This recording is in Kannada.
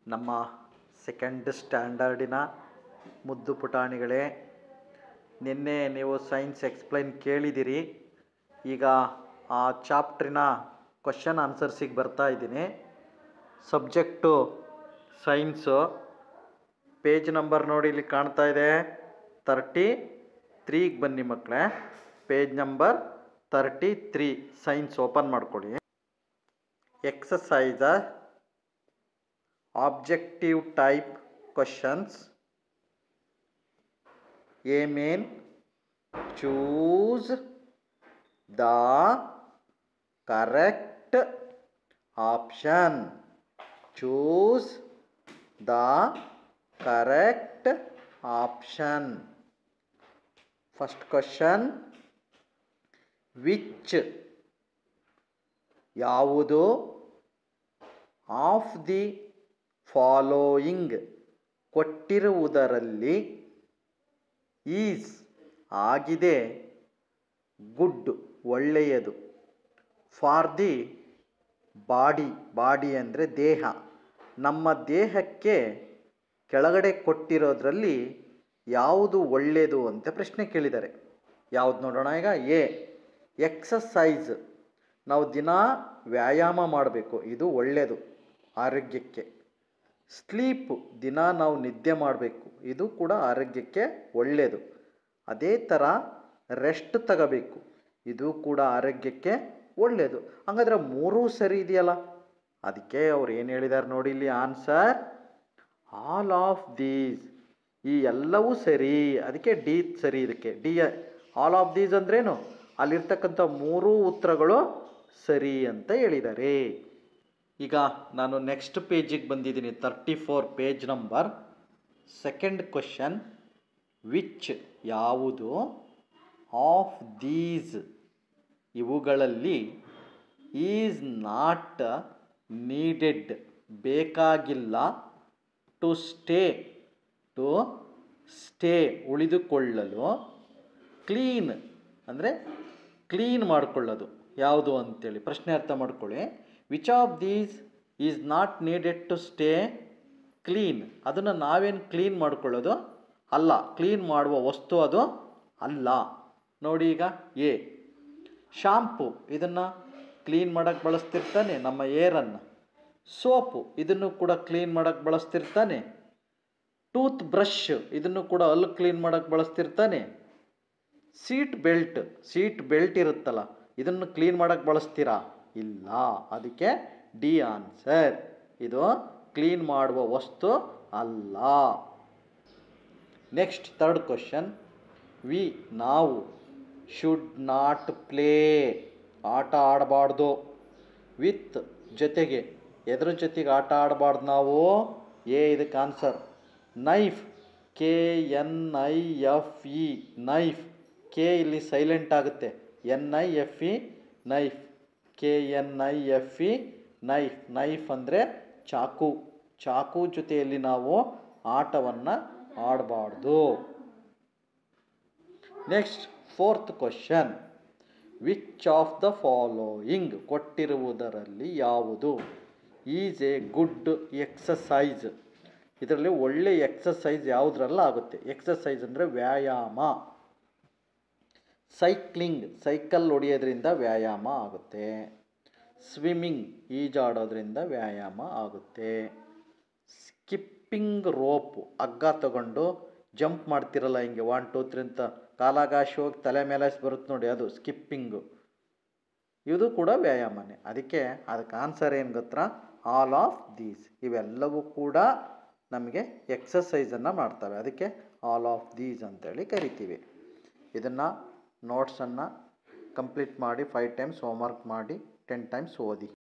ನಮ್ಮ ಸೆಕೆಂಡ್ ಸ್ಟ್ಯಾಂಡರ್ಡಿನ ಮುದ್ದು ಪುಟಾಣಿಗಳೇ ನಿನ್ನೆ ನೀವು ಸೈನ್ಸ್ ಎಕ್ಸ್ಪ್ಲೈನ್ ಕೇಳಿದಿರಿ ಈಗ ಆ ಚಾಪ್ಟ್ರಿನ ಕ್ವಶನ್ ಆನ್ಸರ್ಸಿಗೆ ಬರ್ತಾ ಇದ್ದೀನಿ ಸಬ್ಜೆಕ್ಟು ಸೈನ್ಸು ಪೇಜ್ ನಂಬರ್ ನೋಡಿ ಇಲ್ಲಿ ಕಾಣ್ತಾ ಇದೆ ತರ್ಟಿ ತ್ರೀಗೆ ಬನ್ನಿ ಮಕ್ಕಳೇ page number thirty three science open ಮಾಡ್ಕೊಳ್ಳಿ exercise objective type questions A main choose the correct option choose the correct option first question which ಯಾವುದು ಆಫ್ ದಿ ಫಾಲೋಯಿಂಗ್ ಕೊಟ್ಟಿರುವುದರಲ್ಲಿ ಈಸ್ ಆಗಿದೆ ಗುಡ್ ಒಳ್ಳೆಯದು ಫಾರ್ ದಿ ಬಾಡಿ ಬಾಡಿ ಅಂದರೆ ದೇಹ ನಮ್ಮ ದೇಹಕ್ಕೆ ಕೆಳಗಡೆ ಕೊಟ್ಟಿರೋದ್ರಲ್ಲಿ ಯಾವುದು ಒಳ್ಳೆಯದು ಅಂತ ಪ್ರಶ್ನೆ ಕೇಳಿದ್ದಾರೆ ಯಾವುದು ನೋಡೋಣ ಈಗ ಎ ಎಕ್ಸಸೈಸ್ ನಾವು ದಿನ ವ್ಯಾಯಾಮ ಮಾಡಬೇಕು ಇದು ಒಳ್ಳೆಯದು ಆರೋಗ್ಯಕ್ಕೆ ಸ್ಲೀಪ್ ದಿನ ನಾವು ನಿದ್ದೆ ಮಾಡಬೇಕು ಇದು ಕೂಡ ಆರೋಗ್ಯಕ್ಕೆ ಒಳ್ಳೆಯದು ಅದೇ ಥರ ರೆಸ್ಟ್ ತಗೋಬೇಕು ಇದು ಕೂಡ ಆರೋಗ್ಯಕ್ಕೆ ಒಳ್ಳೆಯದು ಹಂಗಾದ್ರೆ ಮೂರೂ ಸರಿ ಇದೆಯಲ್ಲ ಅದಕ್ಕೆ ಅವ್ರು ಏನು ಹೇಳಿದ್ದಾರೆ ನೋಡಿ ಇಲ್ಲಿ ಆನ್ಸರ್ ಆಲ್ ಆಫ್ ದೀಸ್ ಈ ಎಲ್ಲವೂ ಸರಿ ಅದಕ್ಕೆ ಡಿ ಸರಿ ಇದಕ್ಕೆ ಡಿ ಆಲ್ ಆಫ್ ದೀಸ್ ಅಂದ್ರೇನು ಅಲ್ಲಿರ್ತಕ್ಕಂಥ ಮೂರೂ ಉತ್ತರಗಳು ಸರಿ ಅಂತ ಹೇಳಿದ್ದಾರೆ ಈಗ ನಾನು ನೆಕ್ಸ್ಟ್ ಪೇಜಿಗೆ ಬಂದಿದ್ದೀನಿ thirty four page number second question which ಯಾವುದು ಆಫ್ ದೀಸ್ ಇವುಗಳಲ್ಲಿ ಈಸ್ ನಾಟ್ ನೀಡೆಡ್ ಬೇಕಾಗಿಲ್ಲ ಟು ಸ್ಟೇ ಟು ಸ್ಟೇ ಉಳಿದುಕೊಳ್ಳಲು ಕ್ಲೀನ್ ಅಂದರೆ ಕ್ಲೀನ್ ಮಾಡಿಕೊಳ್ಳೋದು ಯಾವುದು ಅಂತೇಳಿ ಪ್ರಶ್ನೆ ಅರ್ಥ ಮಾಡ್ಕೊಳ್ಳಿ which of these is not needed to stay clean ಅದನ್ನು ನಾವೇನು ಕ್ಲೀನ್ ಮಾಡ್ಕೊಳ್ಳೋದು ಅಲ್ಲ ಕ್ಲೀನ್ ಮಾಡುವ ವಸ್ತು ಅದು ಅಲ್ಲ ನೋಡಿ ಈಗ ಎ ಶಾಂಪು ಇದನ್ನು ಕ್ಲೀನ್ ಮಾಡೋಕ್ಕೆ ಬಳಸ್ತಿರ್ತಾನೆ ನಮ್ಮ ಏರನ್ನು ಸೋಪು ಇದನ್ನು ಕೂಡ ಕ್ಲೀನ್ ಮಾಡೋಕ್ಕೆ ಬಳಸ್ತಿರ್ತಾನೆ ಟೂತ್ ಬ್ರಷ್ ಇದನ್ನು ಕೂಡ ಹಲ್ಲು ಕ್ಲೀನ್ ಮಾಡೋಕ್ಕೆ ಬಳಸ್ತಿರ್ತಾನೆ ಸೀಟ್ ಬೆಲ್ಟ್ ಸೀಟ್ ಬೆಲ್ಟ್ ಇರುತ್ತಲ್ಲ ಇದನ್ನು ಕ್ಲೀನ್ ಮಾಡೋಕ್ಕೆ ಬಳಸ್ತೀರಾ ಇಲ್ಲ ಅದಕ್ಕೆ ಡಿ ಆನ್ಸರ್ ಇದು ಕ್ಲೀನ್ ಮಾಡುವ ವಸ್ತು ಅಲ್ಲ ನೆಕ್ಸ್ಟ್ ಥರ್ಡ್ ಕ್ವಶನ್ ವಿ ನಾವು ಶುಡ್ ನಾಟ್ ಪ್ಲೇ ಆಟ ಆಡಬಾರ್ದು ವಿತ್ ಜೊತೆಗೆ ಎದ್ರ ಜೊತೆಗೆ ಆಟ ಆಡಬಾರ್ದು ನಾವು ಎ ಇದಕ್ಕೆ answer knife K N I F E knife K ಇಲ್ಲಿ ಸೈಲೆಂಟ್ ಆಗುತ್ತೆ N I F E knife K N I F E knife knife ಅಂದರೆ ಚಾಕು ಚಾಕು ಜೊತೆಯಲ್ಲಿ ನಾವು ಆಟವನ್ನು ಆಡಬಾರ್ದು next fourth question which of the following ಕೊಟ್ಟಿರುವುದರಲ್ಲಿ ಯಾವುದು ಈಸ್ ಎ ಗುಡ್ ಎಕ್ಸಸೈಸ್ ಇದರಲ್ಲಿ ಒಳ್ಳೆ ಎಕ್ಸಸೈಸ್ ಯಾವುದ್ರಲ್ಲ ಆಗುತ್ತೆ ಎಕ್ಸಸೈಸ್ ಅಂದರೆ ವ್ಯಾಯಾಮ ಸೈಕ್ಲಿಂಗ್ ಸೈಕಲ್ ಹೊಡೆಯೋದ್ರಿಂದ ವ್ಯಾಯಾಮ ಆಗುತ್ತೆ ಸ್ವಿಮ್ಮಿಂಗ್ ಈಜಾಡೋದ್ರಿಂದ ವ್ಯಾಯಾಮ ಆಗುತ್ತೆ ಸ್ಕಿಪ್ಪಿಂಗ್ ರೋಪ್ ಹಗ್ಗ ತಗೊಂಡು ಜಂಪ್ ಮಾಡ್ತಿರಲ್ಲ ಹಿಂಗೆ ಒನ್ ಟೂ ತ್ರೀ ಅಂತ ಕಾಲಾಗಾಶಿ ಹೋಗಿ ತಲೆ ಮೇಲೆ ಬರುತ್ತೆ ನೋಡಿ ಅದು ಸ್ಕಿಪ್ಪಿಂಗು ಇದು ಕೂಡ ವ್ಯಾಯಾಮನೇ ಅದಕ್ಕೆ ಅದಕ್ಕೆ ಆನ್ಸರ್ ಏನು ಗೊತ್ತಾ ಆಲ್ ಆಫ್ ದೀಸ್ ಇವೆಲ್ಲವೂ ಕೂಡ ನಮಗೆ ಎಕ್ಸಸೈಸನ್ನು ಮಾಡ್ತವೆ ಅದಕ್ಕೆ ಆಲ್ ಆಫ್ ದೀಸ್ ಅಂತೇಳಿ ಕರಿತೀವಿ ಇದನ್ನು ನೋಟ್ಸನ್ನು ಕಂಪ್ಲೀಟ್ ಮಾಡಿ ಫೈವ್ ಟೈಮ್ಸ್ ಹೋಮ್ವರ್ಕ್ ಮಾಡಿ ಟೆನ್ ಟೈಮ್ಸ್ ಓದಿ